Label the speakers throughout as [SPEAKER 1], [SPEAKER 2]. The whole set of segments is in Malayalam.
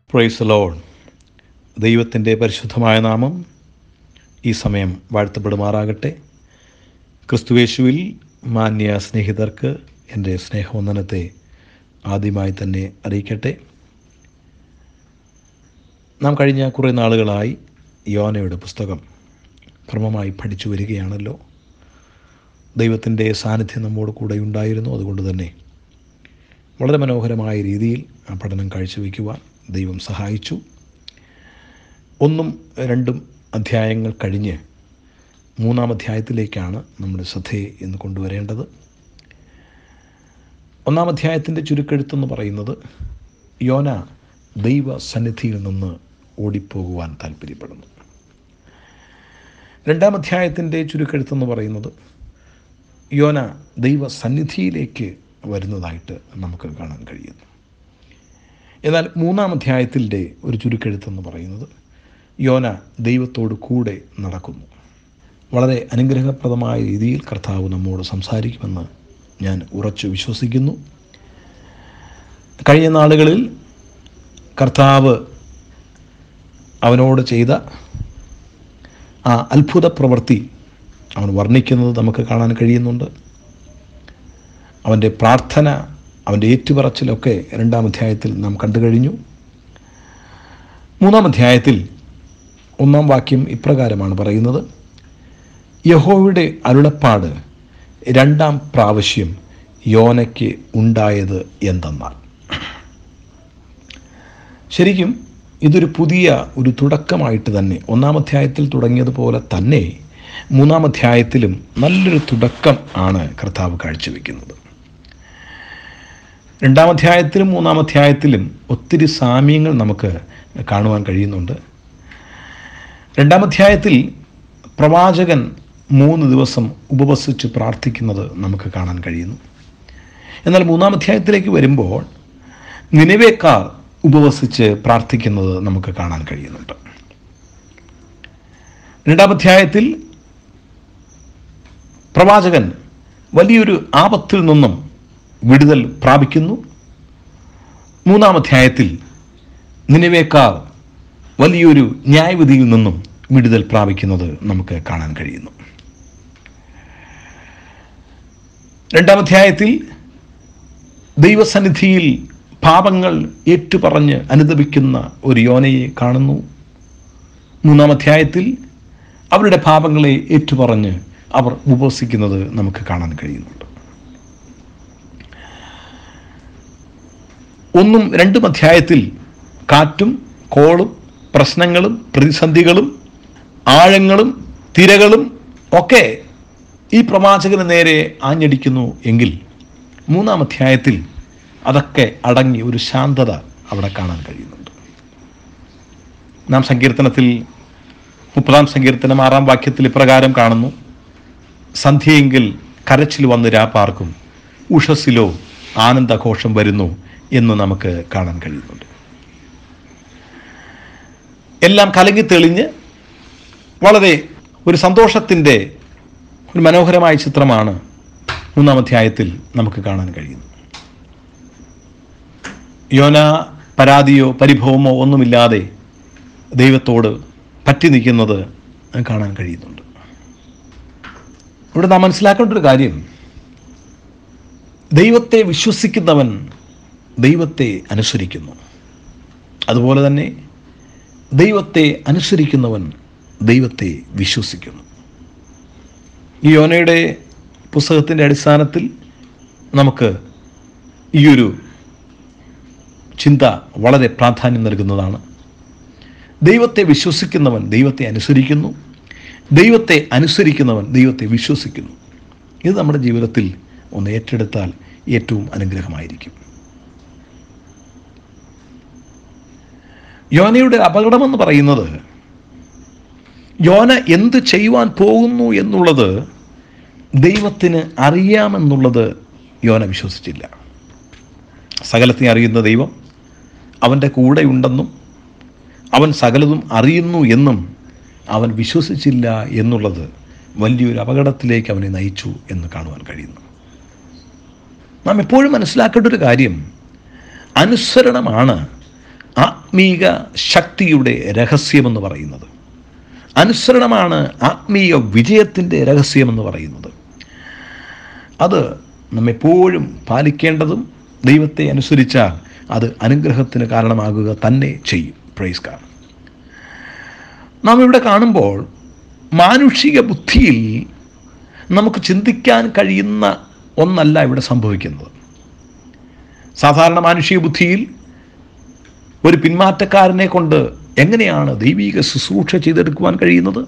[SPEAKER 1] പ്രൈസ് ലോൺ ദൈവത്തിൻ്റെ പരിശുദ്ധമായ നാമം ഈ സമയം വാഴ്ത്തപ്പെടുമാറാകട്ടെ ക്രിസ്തുവേശുവിൽ മാന്യ സ്നേഹിതർക്ക് എൻ്റെ സ്നേഹവന്ദനത്തെ ആദ്യമായി തന്നെ അറിയിക്കട്ടെ നാം കഴിഞ്ഞ കുറേ നാളുകളായി യോനയുടെ പുസ്തകം ക്രമമായി പഠിച്ചു വരികയാണല്ലോ ദൈവത്തിൻ്റെ സാന്നിധ്യം നമ്മോട് കൂടെ ഉണ്ടായിരുന്നു അതുകൊണ്ട് തന്നെ വളരെ മനോഹരമായ രീതിയിൽ ആ പഠനം കാഴ്ചവെക്കുവാൻ ദൈവം സഹായിച്ചു ഒന്നും രണ്ടും അധ്യായങ്ങൾ കഴിഞ്ഞ് മൂന്നാം അധ്യായത്തിലേക്കാണ് നമ്മുടെ ശ്രദ്ധയെ ഇന്ന് കൊണ്ടുവരേണ്ടത് ഒന്നാം അധ്യായത്തിൻ്റെ ചുരുക്കെഴുത്തെന്ന് പറയുന്നത് യോന ദൈവ സന്നിധിയിൽ നിന്ന് ഓടിപ്പോകുവാൻ താല്പര്യപ്പെടുന്നു രണ്ടാം അധ്യായത്തിൻ്റെ ചുരുക്കെഴുത്തെന്ന് പറയുന്നത് യോന ദൈവ സന്നിധിയിലേക്ക് വരുന്നതായിട്ട് നമുക്ക് കാണാൻ കഴിയുന്നു എന്നാൽ മൂന്നാം അധ്യായത്തിൻ്റെ ഒരു ചുരുക്കെഴുത്തെന്ന് പറയുന്നത് യോന ദൈവത്തോട് കൂടെ നടക്കുന്നു വളരെ അനുഗ്രഹപ്രദമായ രീതിയിൽ കർത്താവ് നമ്മോട് സംസാരിക്കുമെന്ന് ഞാൻ ഉറച്ചു വിശ്വസിക്കുന്നു കഴിഞ്ഞ നാളുകളിൽ കർത്താവ് അവനോട് ചെയ്ത ആ അത്ഭുത പ്രവൃത്തി അവൻ വർണ്ണിക്കുന്നത് നമുക്ക് കാണാൻ കഴിയുന്നുണ്ട് അവൻ്റെ പ്രാർത്ഥന അവൻ്റെ ഏറ്റുപറച്ചിലൊക്കെ രണ്ടാം അധ്യായത്തിൽ നാം കണ്ടു കഴിഞ്ഞു മൂന്നാം അധ്യായത്തിൽ ഒന്നാം വാക്യം ഇപ്രകാരമാണ് പറയുന്നത് യഹോവയുടെ അരുളപ്പാട് രണ്ടാം പ്രാവശ്യം യോനയ്ക്ക് ഉണ്ടായത് എന്തെന്നാൽ ശരിക്കും ഇതൊരു പുതിയ ഒരു തുടക്കമായിട്ട് തന്നെ ഒന്നാം അധ്യായത്തിൽ തുടങ്ങിയതുപോലെ തന്നെ മൂന്നാം അധ്യായത്തിലും നല്ലൊരു തുടക്കം ആണ് കർത്താവ് കാഴ്ചവെക്കുന്നത് രണ്ടാം അധ്യായത്തിലും മൂന്നാം അധ്യായത്തിലും ഒത്തിരി സാമ്യങ്ങൾ നമുക്ക് കാണുവാൻ കഴിയുന്നുണ്ട് രണ്ടാം അധ്യായത്തിൽ പ്രവാചകൻ മൂന്ന് ദിവസം ഉപവസിച്ച് പ്രാർത്ഥിക്കുന്നത് നമുക്ക് കാണാൻ കഴിയുന്നു എന്നാൽ മൂന്നാം അധ്യായത്തിലേക്ക് വരുമ്പോൾ നിലവേക്കാർ ഉപവസിച്ച് പ്രാർത്ഥിക്കുന്നത് നമുക്ക് കാണാൻ കഴിയുന്നുണ്ട് രണ്ടാം അധ്യായത്തിൽ പ്രവാചകൻ വലിയൊരു ആപത്തിൽ നിന്നും വിടുതൽ പ്രാപിക്കുന്നു മൂന്നാം അധ്യായത്തിൽ നിലവേക്കാർ വലിയൊരു ന്യായവിധിയിൽ നിന്നും വിടുതൽ പ്രാപിക്കുന്നത് നമുക്ക് കാണാൻ കഴിയുന്നു രണ്ടാം അധ്യായത്തിൽ ദൈവസന്നിധിയിൽ പാപങ്ങൾ ഏറ്റുപറഞ്ഞ് അനുദപിക്കുന്ന ഒരു യോനയെ കാണുന്നു മൂന്നാം അധ്യായത്തിൽ അവരുടെ പാപങ്ങളെ ഏറ്റുപറഞ്ഞ് അവർ ഉപവസിക്കുന്നത് നമുക്ക് കാണാൻ കഴിയുന്നുണ്ട് ഒന്നും രണ്ടും അധ്യായത്തിൽ കാറ്റും കോളും പ്രശ്നങ്ങളും പ്രതിസന്ധികളും ആഴങ്ങളും തിരകളും ഒക്കെ ഈ പ്രവാചകന് നേരെ ആഞ്ഞടിക്കുന്നു എങ്കിൽ മൂന്നാം അധ്യായത്തിൽ അതൊക്കെ അടങ്ങി ഒരു ശാന്തത അവിടെ കാണാൻ കഴിയുന്നുണ്ട് നാം സങ്കീർത്തനത്തിൽ മുപ്പതാം സങ്കീർത്തനം ആറാം വാക്യത്തിൽ ഇപ്രകാരം കാണുന്നു സന്ധ്യയെങ്കിൽ കരച്ചിൽ വന്ന് രാപ്പാർക്കും ഉഷസ്സിലോ ആനന്ദഘോഷം വരുന്നു എന്ന് നമുക്ക് കാണാൻ കഴിയുന്നുണ്ട് എല്ലാം കലങ്ങി തെളിഞ്ഞ് വളരെ ഒരു സന്തോഷത്തിൻ്റെ ഒരു മനോഹരമായ ചിത്രമാണ് മൂന്നാം അധ്യായത്തിൽ നമുക്ക് കാണാൻ കഴിയുന്നത് യോന പരാതിയോ പരിഭവമോ ഒന്നുമില്ലാതെ ദൈവത്തോട് പറ്റി നിൽക്കുന്നത് കാണാൻ കഴിയുന്നുണ്ട് ഇവിടെ നാം മനസ്സിലാക്കേണ്ട ഒരു കാര്യം ദൈവത്തെ വിശ്വസിക്കുന്നവൻ ദൈവത്തെ അനുസരിക്കുന്നു അതുപോലെ തന്നെ ദൈവത്തെ അനുസരിക്കുന്നവൻ ദൈവത്തെ വിശ്വസിക്കുന്നു ഈ യോനയുടെ പുസ്തകത്തിൻ്റെ അടിസ്ഥാനത്തിൽ നമുക്ക് ഈയൊരു ചിന്ത വളരെ പ്രാധാന്യം നൽകുന്നതാണ് ദൈവത്തെ വിശ്വസിക്കുന്നവൻ ദൈവത്തെ അനുസരിക്കുന്നു ദൈവത്തെ അനുസരിക്കുന്നവൻ ദൈവത്തെ വിശ്വസിക്കുന്നു ഇത് നമ്മുടെ ജീവിതത്തിൽ ഒന്ന് ഏറ്റെടുത്താൽ ഏറ്റവും അനുഗ്രഹമായിരിക്കും യോനയുടെ അപകടമെന്ന് പറയുന്നത് യോന എന്ത് ചെയ്യുവാൻ പോകുന്നു എന്നുള്ളത് ദൈവത്തിന് അറിയാമെന്നുള്ളത് യോന വിശ്വസിച്ചില്ല സകലത്തെ അറിയുന്ന ദൈവം അവൻ്റെ കൂടെയുണ്ടെന്നും അവൻ സകലതും അറിയുന്നു എന്നും അവൻ വിശ്വസിച്ചില്ല എന്നുള്ളത് വലിയൊരു അപകടത്തിലേക്ക് അവനെ നയിച്ചു എന്ന് കാണുവാൻ കഴിയുന്നു നാം എപ്പോഴും മനസ്സിലാക്കേണ്ട ഒരു കാര്യം അനുസരണമാണ് ആ ആത്മീക ശക്തിയുടെ രഹസ്യമെന്ന് പറയുന്നത് അനുസരണമാണ് ആത്മീയ വിജയത്തിൻ്റെ രഹസ്യമെന്ന് പറയുന്നത് അത് നമ്മെപ്പോഴും പാലിക്കേണ്ടതും ദൈവത്തെ അനുസരിച്ചാൽ അത് അനുഗ്രഹത്തിന് കാരണമാകുക തന്നെ ചെയ്യും പ്രൈസ് കാർ നാം ഇവിടെ കാണുമ്പോൾ മാനുഷിക ബുദ്ധിയിൽ നമുക്ക് ചിന്തിക്കാൻ കഴിയുന്ന ഒന്നല്ല ഇവിടെ സംഭവിക്കുന്നത് സാധാരണ മാനുഷിക ബുദ്ധിയിൽ ഒരു പിന്മാറ്റക്കാരനെ കൊണ്ട് എങ്ങനെയാണ് ദൈവിക ശുശ്രൂഷ ചെയ്തെടുക്കുവാൻ കഴിയുന്നത്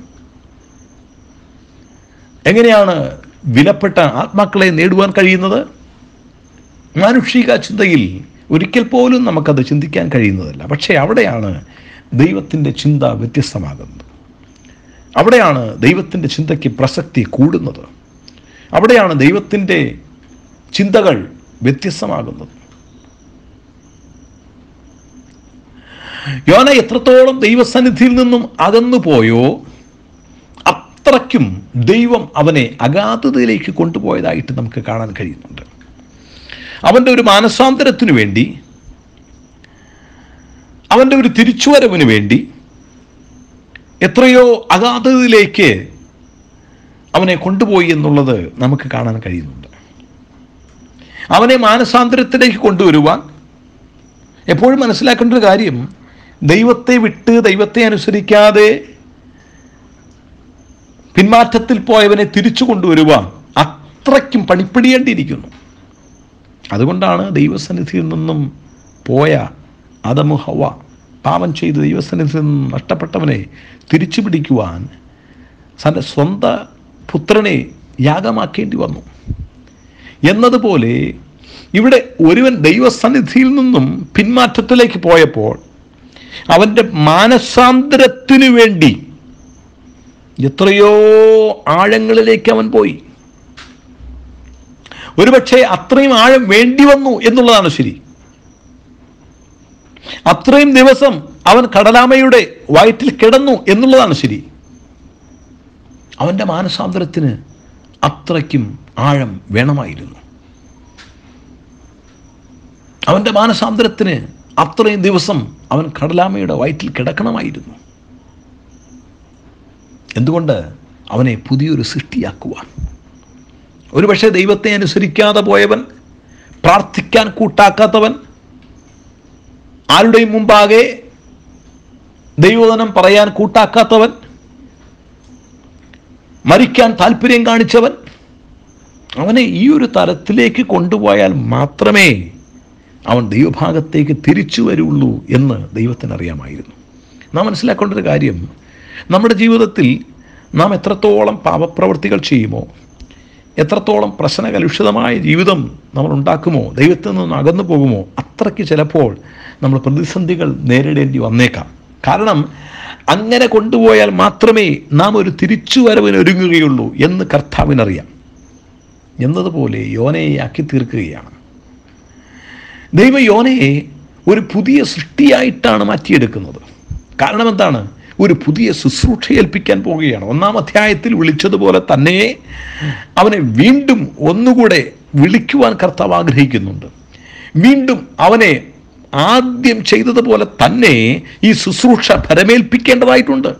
[SPEAKER 1] എങ്ങനെയാണ് വിലപ്പെട്ട ആത്മാക്കളെ നേടുവാൻ കഴിയുന്നത് മാനുഷിക ചിന്തയിൽ ഒരിക്കൽ പോലും നമുക്കത് ചിന്തിക്കാൻ കഴിയുന്നതല്ല പക്ഷേ അവിടെയാണ് ദൈവത്തിൻ്റെ ചിന്ത വ്യത്യസ്തമാകുന്നത് അവിടെയാണ് ദൈവത്തിൻ്റെ ചിന്തയ്ക്ക് പ്രസക്തി കൂടുന്നത് അവിടെയാണ് ദൈവത്തിൻ്റെ ചിന്തകൾ വ്യത്യസ്തമാകുന്നത് യോന എത്രത്തോളം ദൈവസന്നിധിയിൽ നിന്നും അകന്നു പോയോ അത്രയ്ക്കും ദൈവം അവനെ അഗാധതയിലേക്ക് കൊണ്ടുപോയതായിട്ട് നമുക്ക് കാണാൻ കഴിയുന്നുണ്ട് അവൻ്റെ ഒരു മാനസാന്തരത്തിനു വേണ്ടി അവൻ്റെ ഒരു തിരിച്ചുവരവിന് വേണ്ടി എത്രയോ അഗാധതയിലേക്ക് അവനെ കൊണ്ടുപോയി എന്നുള്ളത് നമുക്ക് കാണാൻ കഴിയുന്നുണ്ട് അവനെ മാനസാന്തരത്തിലേക്ക് കൊണ്ടുവരുവാൻ എപ്പോഴും മനസ്സിലാക്കേണ്ട ഒരു കാര്യം ദൈവത്തെ വിട്ട് ദൈവത്തെ അനുസരിക്കാതെ പിന്മാറ്റത്തിൽ പോയവനെ തിരിച്ചു കൊണ്ടുവരുവാൻ അത്രയ്ക്കും പണിപ്പെടിയേണ്ടിയിരിക്കുന്നു അതുകൊണ്ടാണ് ദൈവസന്നിധിയിൽ നിന്നും പോയ അതമു ഹവ പാപം ചെയ്ത് ദൈവസന്നിധിയിൽ നിന്നും നഷ്ടപ്പെട്ടവനെ തിരിച്ചു പിടിക്കുവാൻ തൻ്റെ സ്വന്തം പുത്രനെ യാഗമാക്കേണ്ടി വന്നു എന്നതുപോലെ ഇവിടെ ഒരുവൻ ദൈവസന്നിധിയിൽ നിന്നും പിന്മാറ്റത്തിലേക്ക് പോയപ്പോൾ അവൻ്റെ മാനസാന്തരത്തിനു വേണ്ടി എത്രയോ ആഴങ്ങളിലേക്ക് അവൻ പോയി ഒരുപക്ഷെ അത്രയും ആഴം വേണ്ടി വന്നു എന്നുള്ളതാണ് ശരി അത്രയും ദിവസം അവൻ കടലാമയുടെ വയറ്റിൽ കിടന്നു എന്നുള്ളതാണ് ശരി അവൻ്റെ മാനസാന്തരത്തിന് അത്രയ്ക്കും ആഴം വേണമായിരുന്നു അവൻ്റെ മാനസാന്തരത്തിന് അത്രയും ദിവസം അവൻ കടലാമയുടെ വയറ്റിൽ കിടക്കണമായിരുന്നു എന്തുകൊണ്ട് അവനെ പുതിയൊരു സൃഷ്ടിയാക്കുവാൻ ഒരുപക്ഷെ ദൈവത്തെ അനുസരിക്കാതെ പോയവൻ പ്രാർത്ഥിക്കാൻ കൂട്ടാക്കാത്തവൻ ആരുടെയും മുമ്പാകെ ദൈവവചനം പറയാൻ കൂട്ടാക്കാത്തവൻ മരിക്കാൻ താല്പര്യം കാണിച്ചവൻ അവനെ ഈ ഒരു തലത്തിലേക്ക് കൊണ്ടുപോയാൽ മാത്രമേ അവൻ ദൈവഭാഗത്തേക്ക് തിരിച്ചു വരുള്ളൂ എന്ന് ദൈവത്തിന് അറിയാമായിരുന്നു നാം മനസ്സിലാക്കേണ്ട ഒരു കാര്യം നമ്മുടെ ജീവിതത്തിൽ നാം എത്രത്തോളം പാപപ്രവൃത്തികൾ ചെയ്യുമോ എത്രത്തോളം പ്രശ്നകലുഷിതമായ ജീവിതം നമ്മൾ ഉണ്ടാക്കുമോ ദൈവത്തിൽ നിന്ന് അകന്നു പോകുമോ അത്രയ്ക്ക് ചിലപ്പോൾ നമ്മൾ പ്രതിസന്ധികൾ നേരിടേണ്ടി വന്നേക്കാം കാരണം അങ്ങനെ കൊണ്ടുപോയാൽ മാത്രമേ നാം ഒരു തിരിച്ചുവരവിന് ഒരുങ്ങുകയുള്ളൂ എന്ന് കർത്താവിനറിയാം എന്നതുപോലെ യോനയെ ആക്കി തീർക്കുകയാണ് ദൈവം യോനയെ ഒരു പുതിയ സൃഷ്ടിയായിട്ടാണ് മാറ്റിയെടുക്കുന്നത് കാരണം എന്താണ് ഒരു പുതിയ ശുശ്രൂഷ ഏൽപ്പിക്കാൻ പോവുകയാണ് ഒന്നാം അധ്യായത്തിൽ വിളിച്ചതുപോലെ തന്നെ അവനെ വീണ്ടും ഒന്നുകൂടെ വിളിക്കുവാൻ കർത്താവ് ആഗ്രഹിക്കുന്നുണ്ട് വീണ്ടും അവനെ ആദ്യം ചെയ്തതുപോലെ തന്നെ ഈ ശുശ്രൂഷ ഫലമേൽപ്പിക്കേണ്ടതായിട്ടുണ്ട്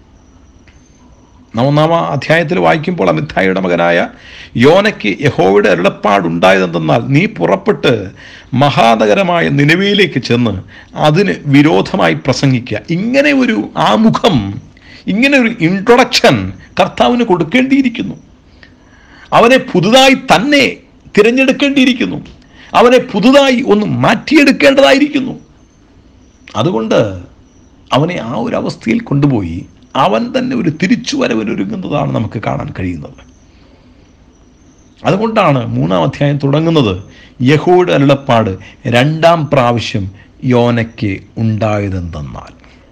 [SPEAKER 1] നാം ഒന്നാം അധ്യായത്തിൽ വായിക്കുമ്പോൾ അമിത്ഥായിയുടെ മകനായ യോനയ്ക്ക് യഹോവയുടെ അരുളപ്പാടുണ്ടായതെന്തെന്നാൽ നീ പുറപ്പെട്ട് മഹാനഗരമായ നിലവിലേക്ക് ചെന്ന് അതിന് വിരോധമായി പ്രസംഗിക്കുക ഇങ്ങനെ ഒരു ആമുഖം ഇങ്ങനെ ഒരു ഇൻട്രൊഡക്ഷൻ കർത്താവിന് കൊടുക്കേണ്ടിയിരിക്കുന്നു അവനെ പുതുതായി തന്നെ തിരഞ്ഞെടുക്കേണ്ടിയിരിക്കുന്നു അവനെ പുതുതായി ഒന്ന് മാറ്റിയെടുക്കേണ്ടതായിരിക്കുന്നു അതുകൊണ്ട് അവനെ ആ ഒരു അവസ്ഥയിൽ കൊണ്ടുപോയി അവൻ തന്നെ ഒരു തിരിച്ചുവരവിനൊരുങ്ങുന്നതാണ് നമുക്ക് കാണാൻ കഴിയുന്നത് അതുകൊണ്ടാണ് മൂന്നാം അധ്യായം തുടങ്ങുന്നത് യഹോയുടെ അരുളപ്പാട് രണ്ടാം പ്രാവശ്യം യോനയ്ക്ക് ഉണ്ടായതെന്തെന്നാൽ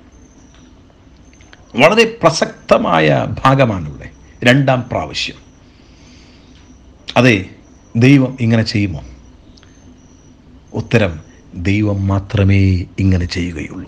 [SPEAKER 1] വളരെ പ്രസക്തമായ ഭാഗമാണിവിടെ രണ്ടാം പ്രാവശ്യം അതെ ദൈവം ഇങ്ങനെ ചെയ്യുമോ ഉത്തരം ദൈവം മാത്രമേ ഇങ്ങനെ ചെയ്യുകയുള്ളൂ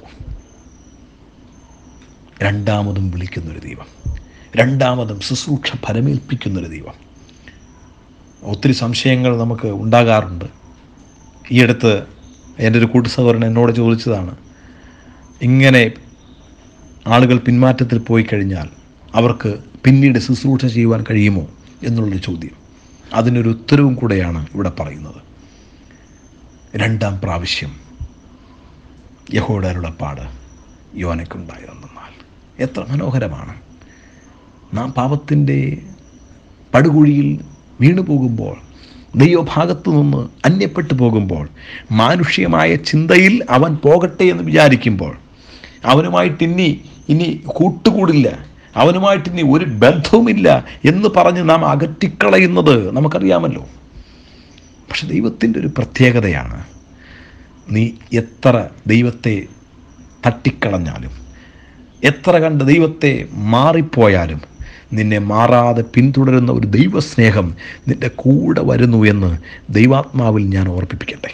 [SPEAKER 1] രണ്ടാമതും വിളിക്കുന്നൊരു ദൈവം രണ്ടാമതും ശുശ്രൂഷ ഫലമേൽപ്പിക്കുന്നൊരു ദൈവം ഒത്തിരി സംശയങ്ങൾ നമുക്ക് ഉണ്ടാകാറുണ്ട് ഈ അടുത്ത് എൻ്റെ ഒരു കൂട്ടു സഹോദരൻ എന്നോട് ചോദിച്ചതാണ് ഇങ്ങനെ ആളുകൾ പിന്മാറ്റത്തിൽ പോയി കഴിഞ്ഞാൽ അവർക്ക് പിന്നീട് ശുശ്രൂഷ ചെയ്യുവാൻ കഴിയുമോ എന്നുള്ളൊരു ചോദ്യം അതിനൊരു ഉത്തരവും കൂടെയാണ് ഇവിടെ പറയുന്നത് രണ്ടാം പ്രാവശ്യം യഹോയുടെ അരുളപ്പാട് യോനയ്ക്കുണ്ടായിരുന്നാൽ എത്ര മനോഹരമാണ് നാം പാപത്തിൻ്റെ പടുകുഴിയിൽ വീണു പോകുമ്പോൾ ദൈവഭാഗത്തു നിന്ന് അന്യപ്പെട്ടു പോകുമ്പോൾ മാനുഷ്യമായ ചിന്തയിൽ അവൻ പോകട്ടെ എന്ന് വിചാരിക്കുമ്പോൾ അവനുമായിട്ട് ഇനി ഇനി കൂട്ടുകൂടില്ല അവനുമായിട്ട് ഇനി ഒരു ബന്ധവുമില്ല എന്ന് പറഞ്ഞ് നാം അകറ്റിക്കളയുന്നത് നമുക്കറിയാമല്ലോ പക്ഷെ ദൈവത്തിൻ്റെ ഒരു പ്രത്യേകതയാണ് നീ എത്ര ദൈവത്തെ തട്ടിക്കളഞ്ഞാലും എത്ര കണ്ട് ദൈവത്തെ മാറിപ്പോയാലും നിന്നെ മാറാതെ പിന്തുടരുന്ന ഒരു ദൈവസ്നേഹം നിന്റെ കൂടെ വരുന്നു എന്ന് ദൈവാത്മാവിൽ ഞാൻ ഓർപ്പിപ്പിക്കട്ടെ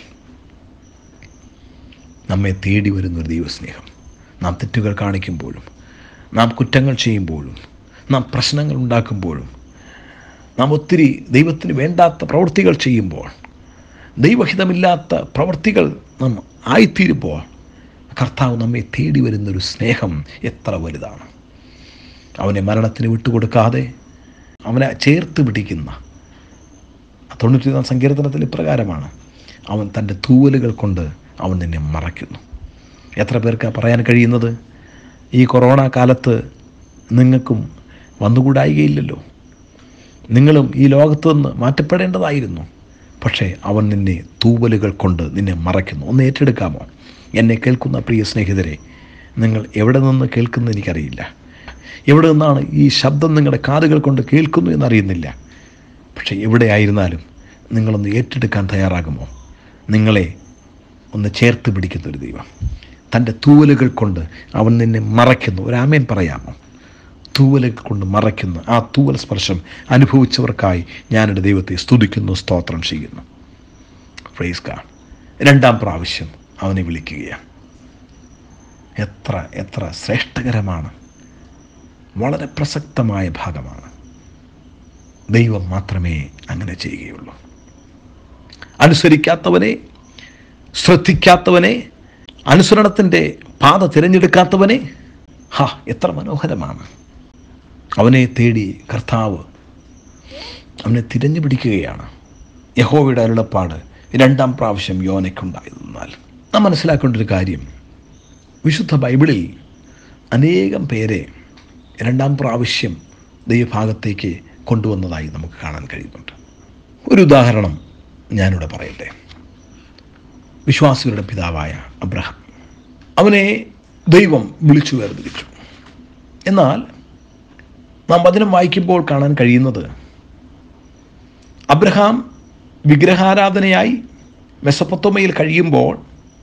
[SPEAKER 1] നമ്മെ തേടി വരുന്ന ഒരു ദൈവസ്നേഹം നാം തെറ്റുകൾ കാണിക്കുമ്പോഴും നാം കുറ്റങ്ങൾ ചെയ്യുമ്പോഴും നാം പ്രശ്നങ്ങൾ ഉണ്ടാക്കുമ്പോഴും നാം ഒത്തിരി ദൈവത്തിന് വേണ്ടാത്ത പ്രവൃത്തികൾ ചെയ്യുമ്പോൾ ദൈവഹിതമില്ലാത്ത പ്രവൃത്തികൾ നാം ആയിത്തീരുമ്പോൾ കർത്താവ് നമ്മെ തേടി വരുന്നൊരു സ്നേഹം എത്ര വലുതാണ് അവനെ മരണത്തിന് വിട്ടുകൊടുക്കാതെ അവനെ ചേർത്ത് പിടിക്കുന്ന തൊണ്ണൂറ്റിനാം സങ്കീർത്തനത്തിൽ ഇപ്രകാരമാണ് അവൻ തൻ്റെ തൂവലുകൾ കൊണ്ട് അവൻ നിന്നെ മറയ്ക്കുന്നു എത്ര പേർക്ക് പറയാൻ കഴിയുന്നത് ഈ കൊറോണ കാലത്ത് നിങ്ങൾക്കും വന്നുകൂടായികയില്ലല്ലോ നിങ്ങളും ഈ ലോകത്ത് നിന്ന് മാറ്റപ്പെടേണ്ടതായിരുന്നു പക്ഷേ അവൻ നിന്നെ തൂവലുകൾ കൊണ്ട് നിന്നെ മറയ്ക്കുന്നു ഒന്ന് ഏറ്റെടുക്കാമോ എന്നെ കേൾക്കുന്ന പ്രിയ സ്നേഹിതരെ നിങ്ങൾ എവിടെ നിന്ന് കേൾക്കുന്നു എനിക്കറിയില്ല എവിടെ നിന്നാണ് ഈ ശബ്ദം നിങ്ങളുടെ കാതുകൾ കൊണ്ട് കേൾക്കുന്നു എന്നറിയുന്നില്ല പക്ഷേ എവിടെ ആയിരുന്നാലും നിങ്ങളൊന്ന് ഏറ്റെടുക്കാൻ തയ്യാറാകുമോ നിങ്ങളെ ഒന്ന് ചേർത്ത് പിടിക്കുന്ന ഒരു ദൈവം തൻ്റെ തൂവലുകൾ കൊണ്ട് അവൻ നിന്നെ മറയ്ക്കുന്നു ഒരു ആമേൻ പറയാമോ തൂവലുകൾ കൊണ്ട് മറയ്ക്കുന്ന ആ തൂവൽ സ്പർശം അനുഭവിച്ചവർക്കായി ഞാനെൻ്റെ ദൈവത്തെ സ്തുതിക്കുന്നു സ്തോത്രം ചെയ്യുന്നു ഫ്രൈസ് കാ രണ്ടാം പ്രാവശ്യം അവനെ വിളിക്കുകയാണ് എത്ര എത്ര ശ്രേഷ്ഠകരമാണ് വളരെ പ്രസക്തമായ ഭാഗമാണ് ദൈവം മാത്രമേ അങ്ങനെ ചെയ്യുകയുള്ളൂ അനുസരിക്കാത്തവനെ ശ്രദ്ധിക്കാത്തവനെ അനുസരണത്തിൻ്റെ പാത തിരഞ്ഞെടുക്കാത്തവനെ ഹാ എത്ര മനോഹരമാണ് അവനെ തേടി കർത്താവ് അവനെ തിരഞ്ഞു പിടിക്കുകയാണ് യഹോവയുടെ അരുളപ്പാട് രണ്ടാം പ്രാവശ്യം യോനയ്ക്കുണ്ടായതെന്നാൽ നാം മനസ്സിലാക്കേണ്ട ഒരു കാര്യം വിശുദ്ധ ബൈബിളിൽ അനേകം പേരെ രണ്ടാം പ്രാവശ്യം ദൈവഭാഗത്തേക്ക് കൊണ്ടുവന്നതായി നമുക്ക് കാണാൻ കഴിയുന്നുണ്ട് ഒരു ഉദാഹരണം ഞാനിവിടെ പറയട്ടെ വിശ്വാസികളുടെ പിതാവായ അബ്രഹാം അവനെ ദൈവം വിളിച്ചു വേർതിരിച്ചു എന്നാൽ നാം വചനം വായിക്കുമ്പോൾ കാണാൻ കഴിയുന്നത് അബ്രഹാം വിഗ്രഹാരാധനയായി മെസ്സപ്പൊത്തോമയിൽ കഴിയുമ്പോൾ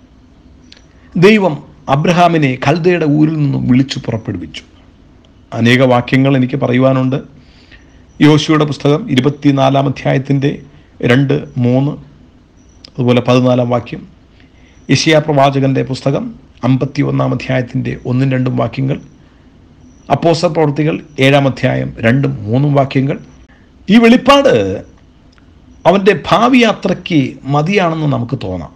[SPEAKER 1] ദൈവം അബ്രഹാമിനെ കൽദയുടെ ഊരിൽ നിന്നും വിളിച്ചു പുറപ്പെടുവിച്ചു അനേക വാക്യങ്ങൾ എനിക്ക് പറയുവാനുണ്ട് യോശുയുടെ പുസ്തകം ഇരുപത്തിനാലാം അധ്യായത്തിൻ്റെ രണ്ട് മൂന്ന് അതുപോലെ പതിനാലാം വാക്യം യശിയ പ്രവാചകൻ്റെ പുസ്തകം അമ്പത്തി ഒന്നാം അധ്യായത്തിൻ്റെ ഒന്നും രണ്ടും വാക്യങ്ങൾ അപ്പോസ പ്രവൃത്തികൾ ഏഴാം അധ്യായം രണ്ടും മൂന്നും വാക്യങ്ങൾ ഈ വെളിപ്പാട് അവൻ്റെ ഭാവി യാത്രയ്ക്ക് മതിയാണെന്ന് നമുക്ക് തോന്നാം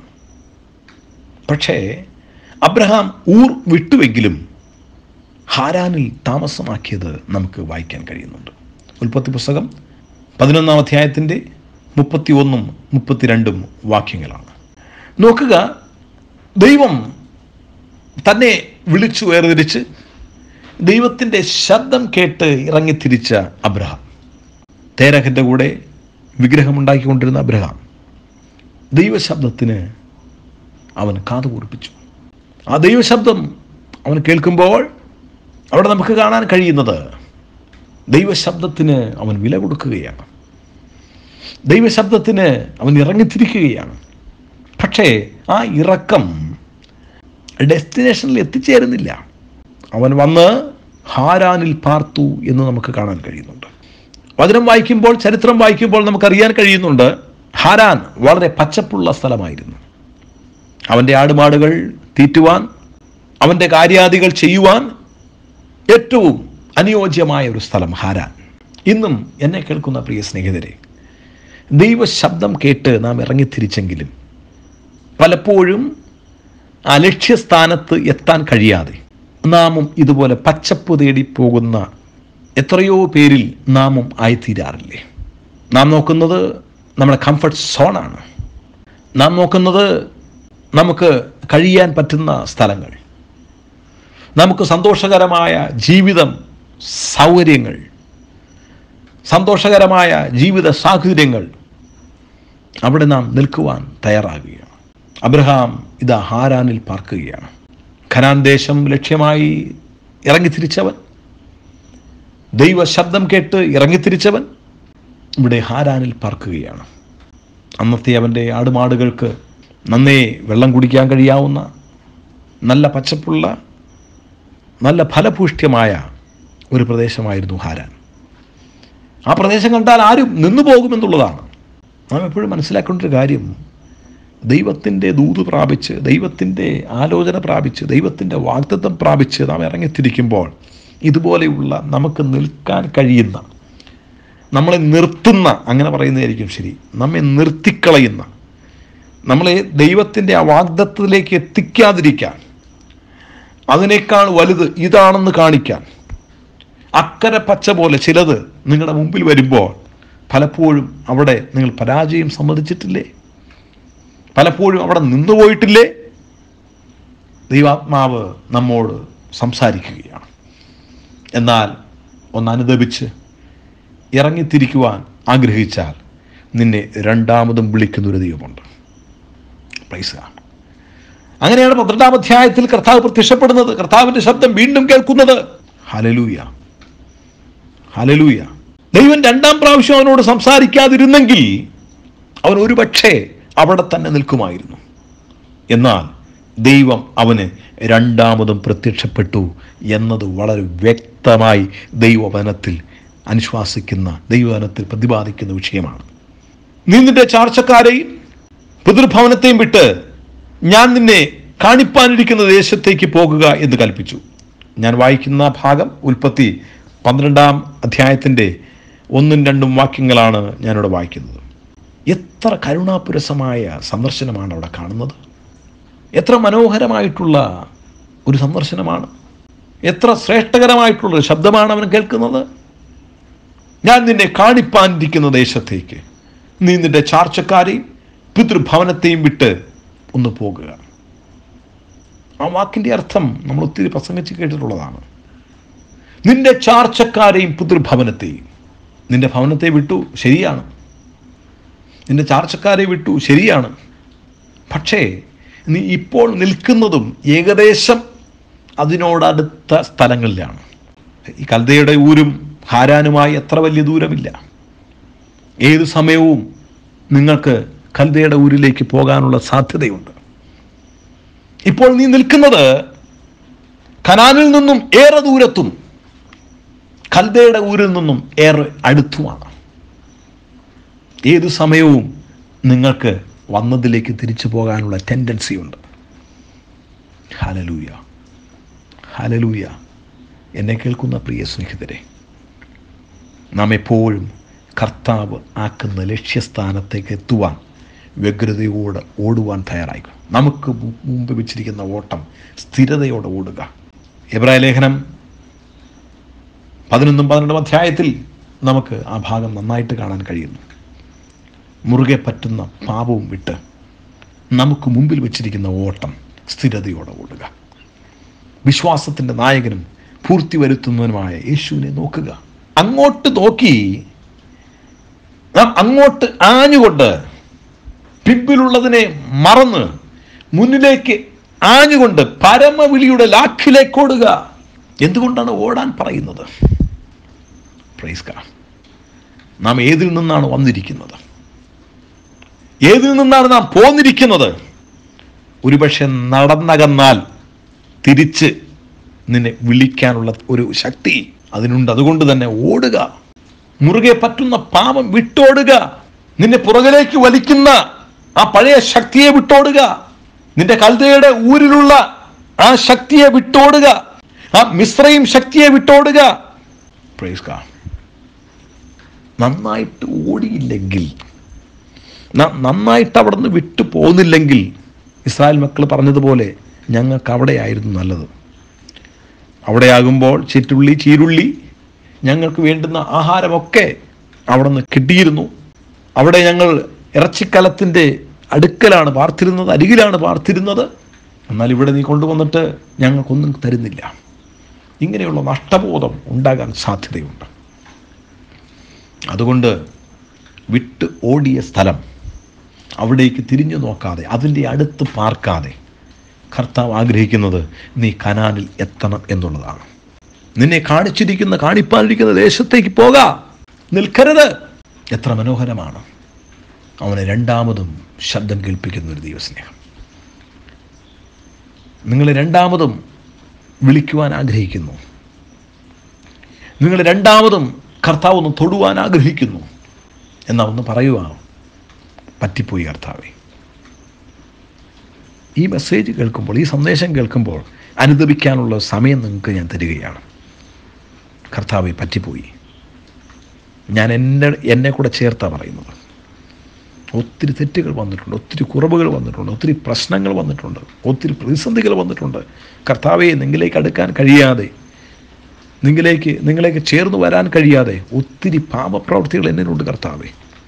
[SPEAKER 1] പക്ഷേ അബ്രഹാം ഊർ വിട്ടുവെങ്കിലും ഹാരാനിൽ താമസമാക്കിയത് നമുക്ക് വായിക്കാൻ കഴിയുന്നുണ്ട് ഉൽപ്പത്തി പുസ്തകം പതിനൊന്നാം അധ്യായത്തിൻ്റെ മുപ്പത്തി ഒന്നും മുപ്പത്തിരണ്ടും വാക്യങ്ങളാണ് നോക്കുക ദൈവം തന്നെ വിളിച്ചു വേർതിരിച്ച് ദൈവത്തിൻ്റെ ശബ്ദം കേട്ട് ഇറങ്ങിത്തിരിച്ച അബ്രഹാം തേരഹൻ്റെ കൂടെ വിഗ്രഹമുണ്ടാക്കിക്കൊണ്ടിരുന്ന അബ്രഹാം ദൈവശബ്ദത്തിന് അവൻ കാതു കുറിപ്പിച്ചു ആ ദൈവശബ്ദം അവൻ കേൾക്കുമ്പോൾ അവിടെ നമുക്ക് കാണാൻ കഴിയുന്നത് ദൈവശബ്ദത്തിന് അവൻ വില കൊടുക്കുകയാണ് ദൈവശബ്ദത്തിന് അവൻ ഇറങ്ങിത്തിരിക്കുകയാണ് പക്ഷേ ആ ഇറക്കം ഡെസ്റ്റിനേഷനിൽ എത്തിച്ചേരുന്നില്ല അവൻ വന്ന് ഹാരാനിൽ പാർത്തു എന്ന് നമുക്ക് കാണാൻ കഴിയുന്നുണ്ട് വചനം വായിക്കുമ്പോൾ ചരിത്രം വായിക്കുമ്പോൾ നമുക്കറിയാൻ കഴിയുന്നുണ്ട് ഹാരാൻ വളരെ പച്ചപ്പുള്ള സ്ഥലമായിരുന്നു അവൻ്റെ ആടുമാടുകൾ തീറ്റുവാൻ അവൻ്റെ കാര്യാദികൾ ചെയ്യുവാൻ ഏറ്റവും അനുയോജ്യമായ ഒരു സ്ഥലം ഹാരാൻ ഇന്നും എന്നെ കേൾക്കുന്ന പ്രിയ സ്നേഹിതരെ ദൈവശബ്ദം കേട്ട് നാം ഇറങ്ങിത്തിരിച്ചെങ്കിലും പലപ്പോഴും ആ ലക്ഷ്യസ്ഥാനത്ത് എത്താൻ കഴിയാതെ നാമും ഇതുപോലെ പച്ചപ്പ് തേടി പോകുന്ന എത്രയോ പേരിൽ നാമും ആയിത്തീരാറില്ലേ നാം നോക്കുന്നത് നമ്മുടെ കംഫർട്ട് സോണാണ് നാം നോക്കുന്നത് നമുക്ക് കഴിയാൻ പറ്റുന്ന സ്ഥലങ്ങൾ നമുക്ക് സന്തോഷകരമായ ജീവിതം സൗകര്യങ്ങൾ സന്തോഷകരമായ ജീവിത സാഹചര്യങ്ങൾ അവിടെ നാം നിൽക്കുവാൻ തയ്യാറാകുകയാണ് അബ്രഹാം ഇതാ ഹാരാനിൽ പാർക്കുകയാണ് ഖനാൻ ദേശം ലക്ഷ്യമായി ഇറങ്ങിത്തിരിച്ചവൻ ദൈവ ശബ്ദം കേട്ട് ഇറങ്ങിത്തിരിച്ചവൻ ഇവിടെ ഹാരാനിൽ പാർക്കുകയാണ് അന്നത്തെ അവൻ്റെ ആടുമാടുകൾക്ക് നന്നേ വെള്ളം കുടിക്കാൻ കഴിയാവുന്ന നല്ല പച്ചപ്പുള്ള നല്ല ഫലഭൂഷ്ട്യമായ ഒരു പ്രദേശമായിരുന്നു ഹാരാൻ ആ പ്രദേശം കണ്ടാൽ ആരും നിന്നു പോകുമെന്നുള്ളതാണ് നാം എപ്പോഴും മനസ്സിലാക്കേണ്ട ഒരു കാര്യം ദൈവത്തിൻ്റെ ദൂത് പ്രാപിച്ച് ദൈവത്തിൻ്റെ ആലോചന പ്രാപിച്ച് ദൈവത്തിൻ്റെ വാഗ്ദത്വം പ്രാപിച്ച് നാം ഇറങ്ങിത്തിരിക്കുമ്പോൾ ഇതുപോലെയുള്ള നമുക്ക് നിൽക്കാൻ കഴിയുന്ന നമ്മളെ നിർത്തുന്ന അങ്ങനെ പറയുന്നതായിരിക്കും ശരി നമ്മെ നിർത്തിക്കളയുന്ന നമ്മളെ ദൈവത്തിൻ്റെ ആ വാഗ്ദത്വത്തിലേക്ക് എത്തിക്കാതിരിക്കാൻ അതിനേക്കാൾ വലുത് ഇതാണെന്ന് കാണിക്കാൻ അക്കരെ പച്ച പോലെ ചിലത് നിങ്ങളുടെ മുമ്പിൽ വരുമ്പോൾ പലപ്പോഴും അവിടെ നിങ്ങൾ പരാജയം സമ്മതിച്ചിട്ടില്ലേ പലപ്പോഴും അവിടെ നിന്നുപോയിട്ടില്ലേ ദൈവാത്മാവ് നമ്മോട് സംസാരിക്കുകയാണ് എന്നാൽ ഒന്ന് അനുദപിച്ച് ഇറങ്ങിത്തിരിക്കുവാൻ ആഗ്രഹിച്ചാൽ നിന്നെ രണ്ടാമതും വിളിക്കുന്ന ഒരു ദൈവമുണ്ട് പ്രൈസ് ആണ് അങ്ങനെയാണ് പന്ത്രണ്ടാം അധ്യായത്തിൽ കർത്താവ് പ്രത്യക്ഷപ്പെടുന്നത് കർത്താവിന്റെ ശബ്ദം വീണ്ടും കേൾക്കുന്നത് ഹലലൂയ ഹലലൂയ ദൈവം രണ്ടാം പ്രാവശ്യം അവനോട് സംസാരിക്കാതിരുന്നെങ്കിൽ അവൻ ഒരുപക്ഷെ അവിടെ തന്നെ നിൽക്കുമായിരുന്നു എന്നാൽ ദൈവം അവന് രണ്ടാമതും പ്രത്യക്ഷപ്പെട്ടു എന്നത് വളരെ വ്യക്തമായി ദൈവവനത്തിൽ അനുശ്വാസിക്കുന്ന ദൈവവനത്തിൽ പ്രതിപാദിക്കുന്ന വിഷയമാണ് നീ നിന്റെ ചാർച്ചക്കാരെയും പിതൃഭവനത്തെയും വിട്ട് ഞാൻ നിന്നെ കാണിപ്പാനിരിക്കുന്ന ദേശത്തേക്ക് പോകുക എന്ന് കൽപ്പിച്ചു ഞാൻ വായിക്കുന്ന ഭാഗം ഉൽപ്പത്തി പന്ത്രണ്ടാം അധ്യായത്തിൻ്റെ ഒന്നും രണ്ടും വാക്യങ്ങളാണ് ഞാനിവിടെ വായിക്കുന്നത് എത്ര കരുണാപുരസമായ സന്ദർശനമാണ് അവിടെ കാണുന്നത് എത്ര മനോഹരമായിട്ടുള്ള ഒരു സന്ദർശനമാണ് എത്ര ശ്രേഷ്ഠകരമായിട്ടുള്ള ഒരു ശബ്ദമാണ് അവൻ കേൾക്കുന്നത് ഞാൻ നിന്നെ കാണിപ്പാനിരിക്കുന്ന ദേശത്തേക്ക് നീ നിന്റെ ചാർച്ചക്കാരെയും പിതൃഭവനത്തെയും വിട്ട് ഒന്ന് പോകുക ആ വാക്കിൻ്റെ അർത്ഥം നമ്മൾ ഒത്തിരി പ്രസംഗിച്ച് കേട്ടിട്ടുള്ളതാണ് നിന്റെ ചാർച്ചക്കാരെയും പിതൃഭവനത്തെയും നിന്റെ ഭവനത്തെ വിട്ടു ശരിയാണ് നിന്റെ ചാർച്ചക്കാരെ വിട്ടു ശരിയാണ് പക്ഷേ നീ ഇപ്പോൾ നിൽക്കുന്നതും ഏകദേശം അതിനോടടുത്ത സ്ഥലങ്ങളിലാണ് ഈ കൽദയുടെ ഊരും ഹാരാനുമായി എത്ര വലിയ ദൂരമില്ല ഏത് സമയവും നിങ്ങൾക്ക് കൽദയുടെ ഊരിലേക്ക് പോകാനുള്ള സാധ്യതയുണ്ട് ഇപ്പോൾ നീ നിൽക്കുന്നത് കനാനിൽ നിന്നും ഏറെ ദൂരത്തും കൽദയുടെ ഊരിൽ നിന്നും ഏറെ അടുത്തുമാണ് ഏതു സമയവും നിങ്ങൾക്ക് വന്നതിലേക്ക് തിരിച്ചു പോകാനുള്ള ടെൻഡൻസി ഉണ്ട് ഹലലൂയ ഹലലൂയ എന്നെ കേൾക്കുന്ന പ്രിയ സ്നേഹിതരെ നാം എപ്പോഴും കർത്താവ് ആക്കുന്ന ലക്ഷ്യസ്ഥാനത്തേക്ക് എത്തുവാൻ വ്യഗ്രതയോടെ ഓടുവാൻ തയ്യാറായിക്കും നമുക്ക് മു- മുമ്പ് വെച്ചിരിക്കുന്ന ഓട്ടം സ്ഥിരതയോടെ ഓടുക എബ്രായ ലേഖനം പതിനൊന്നും പന്ത്രണ്ടും അധ്യായത്തിൽ നമുക്ക് ആ ഭാഗം നന്നായിട്ട് കാണാൻ കഴിയുന്നു മുറുകെ പറ്റുന്ന പാപവും വിട്ട് നമുക്ക് മുമ്പിൽ വെച്ചിരിക്കുന്ന ഓട്ടം സ്ഥിരതയോടെ ഓടുക വിശ്വാസത്തിൻ്റെ നായകനും പൂർത്തി വരുത്തുന്നവനുമായ യേശുവിനെ നോക്കുക അങ്ങോട്ട് നോക്കി നാം അങ്ങോട്ട് ആഞ്ഞുകൊണ്ട് പിമ്പിലുള്ളതിനെ മറന്ന് മുന്നിലേക്ക് ആഞ്ഞുകൊണ്ട് പരമവിളിയുടെ ലാഖിലേക്ക് ഓടുക എന്തുകൊണ്ടാണ് ഓടാൻ പറയുന്നത് പ്രൈസ് ഗാഡ്. നാം ഏതിൽ നിന്നാണ് വന്നിരിക്കുന്നത് ഏതിൽ നിന്നാണ് നാം പോന്നിരിക്കുന്നത് ഒരുപക്ഷെ നടന്നകന്നാൽ തിരിച്ച് നിന്നെ വിളിക്കാനുള്ള ഒരു ശക്തി അതിനുണ്ട് അതുകൊണ്ട് തന്നെ ഓടുക മുറുകെ പറ്റുന്ന പാപം വിട്ടോടുക നിന്നെ പുറകിലേക്ക് വലിക്കുന്ന ആ പഴയ ശക്തിയെ വിട്ടോടുക നിന്റെ കൽതയുടെ ഊരിലുള്ള ആ ശക്തിയെ വിട്ടോടുക ആ മിശ്രയും ശക്തിയെ വിട്ടോടുക പ്രൈസ് ഗാഡ് നന്നായിട്ട് ഓടിയില്ലെങ്കിൽ ന- നന്നായിട്ട് അവിടെ നിന്ന് വിട്ടു പോകുന്നില്ലെങ്കിൽ ഇസ്രായേൽ മക്കൾ പറഞ്ഞതുപോലെ ഞങ്ങൾക്ക് അവിടെയായിരുന്നു നല്ലത് അവിടെയാകുമ്പോൾ ചിറ്റുള്ളി ചീരുള്ളി ഞങ്ങൾക്ക് വേണ്ടുന്ന ആഹാരമൊക്കെ അവിടെ നിന്ന് കിട്ടിയിരുന്നു അവിടെ ഞങ്ങൾ ഇറച്ചിക്കലത്തിൻ്റെ അടുക്കലാണ് പാർത്തിരുന്നത് അരികിലാണ് പാർത്തിരുന്നത് എന്നാൽ ഇവിടെ നീ കൊണ്ടുവന്നിട്ട് ഞങ്ങൾക്കൊന്നും തരുന്നില്ല ഇങ്ങനെയുള്ള നഷ്ടബോധം ഉണ്ടാകാൻ സാധ്യതയുണ്ട് അതുകൊണ്ട് വിട്ട് ഓടിയ സ്ഥലം അവിടേക്ക് തിരിഞ്ഞു നോക്കാതെ അതിൻ്റെ അടുത്ത് പാർക്കാതെ കർത്താവ് ആഗ്രഹിക്കുന്നത് നീ കനാനിൽ എത്തണം എന്നുള്ളതാണ് നിന്നെ കാണിച്ചിരിക്കുന്ന കാണിപ്പാനിരിക്കുന്ന ദേശത്തേക്ക് പോക നിൽക്കരുത് എത്ര മനോഹരമാണ് അവനെ രണ്ടാമതും ശബ്ദം കേൾപ്പിക്കുന്ന ഒരു ദൈവസ്നേഹം നിങ്ങൾ രണ്ടാമതും വിളിക്കുവാൻ ആഗ്രഹിക്കുന്നു നിങ്ങൾ രണ്ടാമതും കർത്താവ് ഒന്ന് തൊടുവാൻ ആഗ്രഹിക്കുന്നു എന്നാ ഒന്ന് പറയുക പറ്റിപ്പോയി കർത്താവെ ഈ മെസ്സേജ് കേൾക്കുമ്പോൾ ഈ സന്ദേശം കേൾക്കുമ്പോൾ അനുദപിക്കാനുള്ള സമയം നിങ്ങൾക്ക് ഞാൻ തരികയാണ് കർത്താവെ പറ്റിപ്പോയി ഞാൻ എന്നെ എന്നെ കൂടെ ചേർത്താണ് പറയുന്നത് ഒത്തിരി തെറ്റുകൾ വന്നിട്ടുണ്ട് ഒത്തിരി കുറവുകൾ വന്നിട്ടുണ്ട് ഒത്തിരി പ്രശ്നങ്ങൾ വന്നിട്ടുണ്ട് ഒത്തിരി പ്രതിസന്ധികൾ വന്നിട്ടുണ്ട് കർത്താവെ നിങ്ങളിലേക്ക് അടുക്കാൻ കഴിയാതെ നിങ്ങളിലേക്ക് നിങ്ങളിലേക്ക് ചേർന്ന് വരാൻ കഴിയാതെ ഒത്തിരി പാപപ്രവൃത്തികൾ എന്നിലുണ്ട് കർത്താവെ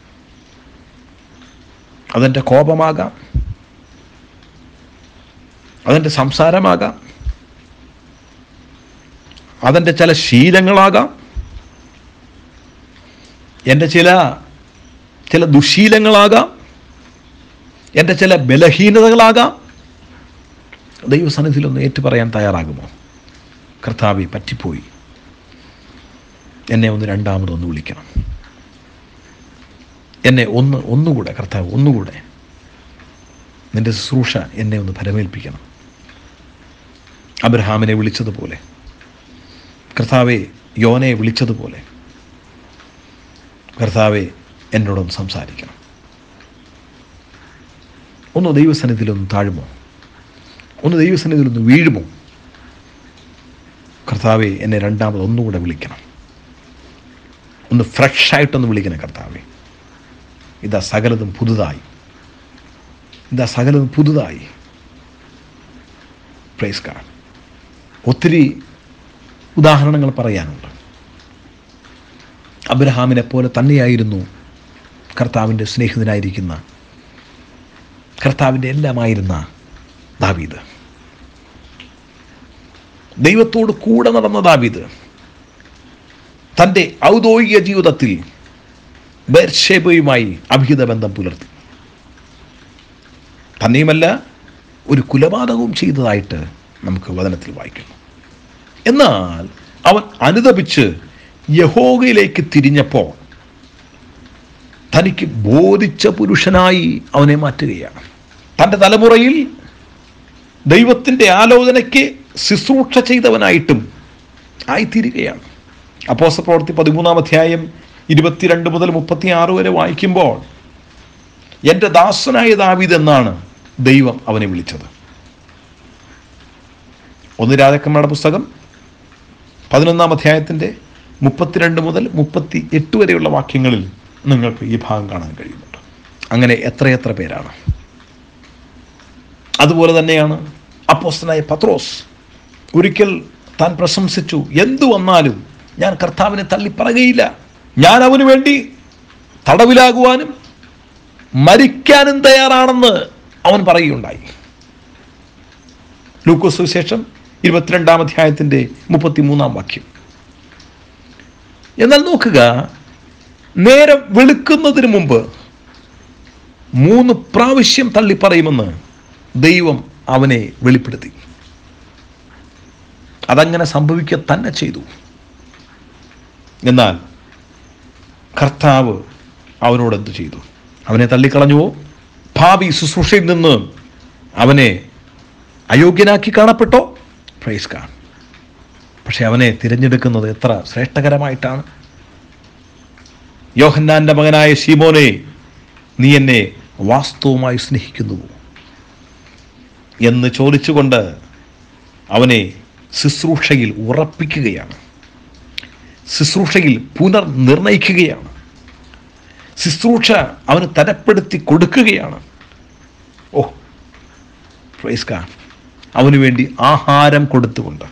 [SPEAKER 1] അതെൻ്റെ കോപമാകാം അതെൻ്റെ സംസാരമാകാം അതെൻ്റെ ചില ശീലങ്ങളാകാം എൻ്റെ ചില ചില ദുശീലങ്ങളാകാം എൻ്റെ ചില ബലഹീനതകളാകാം ദൈവസന്നിധിയിലൊന്ന് ഏറ്റു പറയാൻ തയ്യാറാകുമോ കർത്താവെ പറ്റിപ്പോയി എന്നെ ഒന്ന് രണ്ടാമതൊന്ന് വിളിക്കണം എന്നെ ഒന്ന് ഒന്നുകൂടെ കർത്താവ് ഒന്നുകൂടെ നിന്റെ ശുശ്രൂഷ എന്നെ ഒന്ന് പരമേൽപ്പിക്കണം അബ്രഹാമിനെ വിളിച്ചതുപോലെ കർത്താവെ യോനെ വിളിച്ചതുപോലെ കർത്താവെ എന്നോടൊന്ന് സംസാരിക്കണം ഒന്ന് ദൈവസന്നിധിയിലൊന്ന് താഴുമോ ഒന്ന് ദൈവസന്നിധിയിലൊന്ന് വീഴുമോ കർത്താവെ എന്നെ രണ്ടാമത് ഒന്നുകൂടെ വിളിക്കണം ഒന്ന് ഫ്രഷായിട്ടൊന്ന് വിളിക്കണം കർത്താവെ ഇതാ സകലതും പുതുതായി ഇതാ സകലതും പുതുതായി പ്രൈസ് കാ ഒത്തിരി ഉദാഹരണങ്ങൾ പറയാനുണ്ട് അബ്രഹാമിനെ പോലെ തന്നെയായിരുന്നു കർത്താവിൻ്റെ സ്നേഹിതനായിരിക്കുന്ന കർത്താവിൻ്റെ എല്ലാമായിരുന്ന ദാവീദ് ദൈവത്തോട് കൂടെ നടന്ന ദാവീദ് തൻ്റെ ഔദ്യോഗിക ജീവിതത്തിൽ ബേർഷേബയുമായി അഭിഹിത ബന്ധം പുലർത്തി തന്നെയുമല്ല ഒരു കുലപാതകവും ചെയ്തതായിട്ട് നമുക്ക് വചനത്തിൽ വായിക്കുന്നു എന്നാൽ അവൻ അനുദപിച്ച് യഹോഗയിലേക്ക് തിരിഞ്ഞപ്പോൾ തനിക്ക് ബോധിച്ച പുരുഷനായി അവനെ മാറ്റുകയാണ് തൻ്റെ തലമുറയിൽ ദൈവത്തിൻ്റെ ആലോചനയ്ക്ക് ശുശ്രൂഷ ചെയ്തവനായിട്ടും ആയിത്തീരുകയാണ് അപ്പോസ പ്രവർത്തി പതിമൂന്നാം അധ്യായം ഇരുപത്തിരണ്ട് മുതൽ മുപ്പത്തി ആറ് വരെ വായിക്കുമ്പോൾ എൻ്റെ ദാസനായ ദാവീദ് എന്നാണ് ദൈവം അവനെ വിളിച്ചത് ഒന്ന് രാജാക്കന്മാരുടെ പുസ്തകം പതിനൊന്നാം അധ്യായത്തിൻ്റെ മുപ്പത്തിരണ്ട് മുതൽ മുപ്പത്തി എട്ട് വരെയുള്ള വാക്യങ്ങളിൽ നിങ്ങൾക്ക് ഈ ഭാഗം കാണാൻ കഴിയുന്നുണ്ട് അങ്ങനെ എത്രയെത്ര പേരാണ് അതുപോലെ തന്നെയാണ് അപ്പോസ്തനായ പത്രോസ് ഒരിക്കൽ താൻ പ്രശംസിച്ചു എന്തു വന്നാലും ഞാൻ കർത്താവിനെ തള്ളിപ്പറകയില്ല ഞാൻ അവന് വേണ്ടി തടവിലാകുവാനും മരിക്കാനും തയ്യാറാണെന്ന് അവൻ പറയുകയുണ്ടായി ലൂക്കോസ് സുവിശേഷം ഇരുപത്തിരണ്ടാം അധ്യായത്തിൻ്റെ മുപ്പത്തിമൂന്നാം വാക്യം എന്നാൽ നോക്കുക നേരം വെളുക്കുന്നതിന് മുമ്പ് മൂന്ന് പ്രാവശ്യം തള്ളിപ്പറയുമെന്ന് ദൈവം അവനെ വെളിപ്പെടുത്തി അതങ്ങനെ സംഭവിക്കുക തന്നെ ചെയ്തു എന്നാൽ കർത്താവ് അവനോട് എന്തു ചെയ്തു അവനെ തള്ളിക്കളഞ്ഞുവോ ഭാവി ശുശ്രൂഷയിൽ നിന്ന് അവനെ അയോഗ്യനാക്കി കാണപ്പെട്ടോ പ്രൈസ് കാൺ പക്ഷെ അവനെ തിരഞ്ഞെടുക്കുന്നത് എത്ര ശ്രേഷ്ഠകരമായിട്ടാണ് യോഹന്നാന്റെ മകനായ ശീമോനെ നീ എന്നെ വാസ്തവമായി സ്നേഹിക്കുന്നുവോ എന്ന് ചോദിച്ചുകൊണ്ട് അവനെ ശുശ്രൂഷയിൽ ഉറപ്പിക്കുകയാണ് ശുശ്രൂഷയിൽ പുനർനിർണയിക്കുകയാണ് ശുശ്രൂഷ അവന് തരപ്പെടുത്തി കൊടുക്കുകയാണ് ഓ പ്രൈസ് കാ അവന് വേണ്ടി ആഹാരം കൊടുത്തുകൊണ്ട്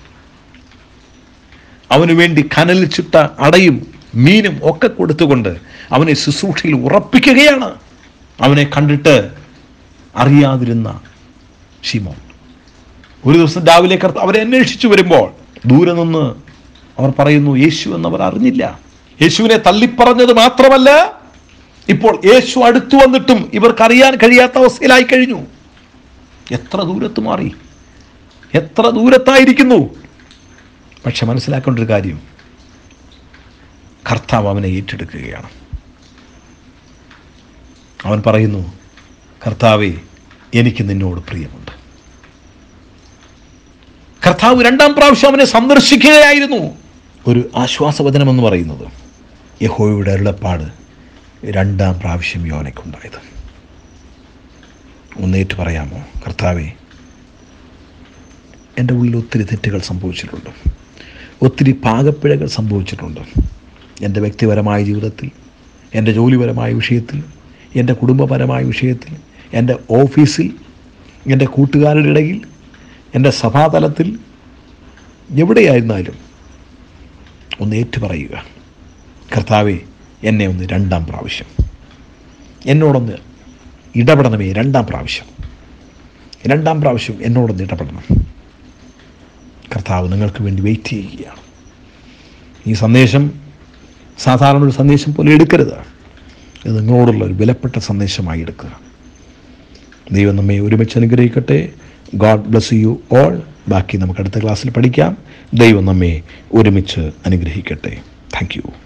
[SPEAKER 1] അവന് വേണ്ടി കനലിൽ ചുട്ട അടയും മീനും ഒക്കെ കൊടുത്തുകൊണ്ട് അവനെ ശുശ്രൂഷയിൽ ഉറപ്പിക്കുകയാണ് അവനെ കണ്ടിട്ട് അറിയാതിരുന്ന ഷിമോൻ ഒരു ദിവസം രാവിലെ കർത്ത അവരെ അന്വേഷിച്ചു വരുമ്പോൾ ദൂരെ നിന്ന് അവർ പറയുന്നു യേശു എന്നവർ അറിഞ്ഞില്ല യേശുവിനെ തള്ളിപ്പറഞ്ഞത് മാത്രമല്ല ഇപ്പോൾ യേശു അടുത്തു വന്നിട്ടും ഇവർക്ക് അറിയാൻ കഴിയാത്ത അവസ്ഥയിലായി കഴിഞ്ഞു എത്ര ദൂരത്ത് മാറി എത്ര ദൂരത്തായിരിക്കുന്നു പക്ഷെ മനസ്സിലാക്കേണ്ട ഒരു കാര്യം കർത്താവ് അവനെ ഏറ്റെടുക്കുകയാണ് അവൻ പറയുന്നു കർത്താവെ എനിക്ക് നിന്നോട് പ്രിയമുണ്ട് കർത്താവ് രണ്ടാം പ്രാവശ്യം അവനെ സന്ദർശിക്കുകയായിരുന്നു ഒരു ആശ്വാസവചനം എന്ന് പറയുന്നത് യഹോയുടെ അരുളപ്പാട് രണ്ടാം പ്രാവശ്യം യോനയ്ക്കുണ്ടായത് ഒന്നേറ്റ് പറയാമോ കർത്താവെ എൻ്റെ ഉള്ളിൽ ഒത്തിരി തെറ്റുകൾ സംഭവിച്ചിട്ടുണ്ട് ഒത്തിരി പാകപ്പിഴകൾ സംഭവിച്ചിട്ടുണ്ട് എൻ്റെ വ്യക്തിപരമായ ജീവിതത്തിൽ എൻ്റെ ജോലിപരമായ വിഷയത്തിൽ എൻ്റെ കുടുംബപരമായ വിഷയത്തിൽ എൻ്റെ ഓഫീസിൽ എൻ്റെ കൂട്ടുകാരുടെ ഇടയിൽ എൻ്റെ സഭാതലത്തിൽ എവിടെയായിരുന്നാലും ഒന്ന് ഏറ്റുപറയുക കർത്താവെ എന്നെ ഒന്ന് രണ്ടാം പ്രാവശ്യം എന്നോടൊന്ന് ഇടപെടണമേ രണ്ടാം പ്രാവശ്യം രണ്ടാം പ്രാവശ്യം എന്നോടൊന്ന് ഇടപെടണം കർത്താവ് നിങ്ങൾക്ക് വേണ്ടി വെയിറ്റ് ചെയ്യുകയാണ് ഈ സന്ദേശം സാധാരണ ഒരു സന്ദേശം പോലെ എടുക്കരുത് ഇത് നിങ്ങളോടുള്ള ഒരു വിലപ്പെട്ട സന്ദേശമായി എടുക്കുക ദൈവം നമ്മെ ഒരുമിച്ച് അനുഗ്രഹിക്കട്ടെ ഗോഡ് ബ്ലസ് യു ഓൾ ബാക്കി നമുക്ക് അടുത്ത ക്ലാസ്സിൽ പഠിക്കാം ദൈവം നമ്മെ ഒരുമിച്ച് അനുഗ്രഹിക്കട്ടെ താങ്ക് യു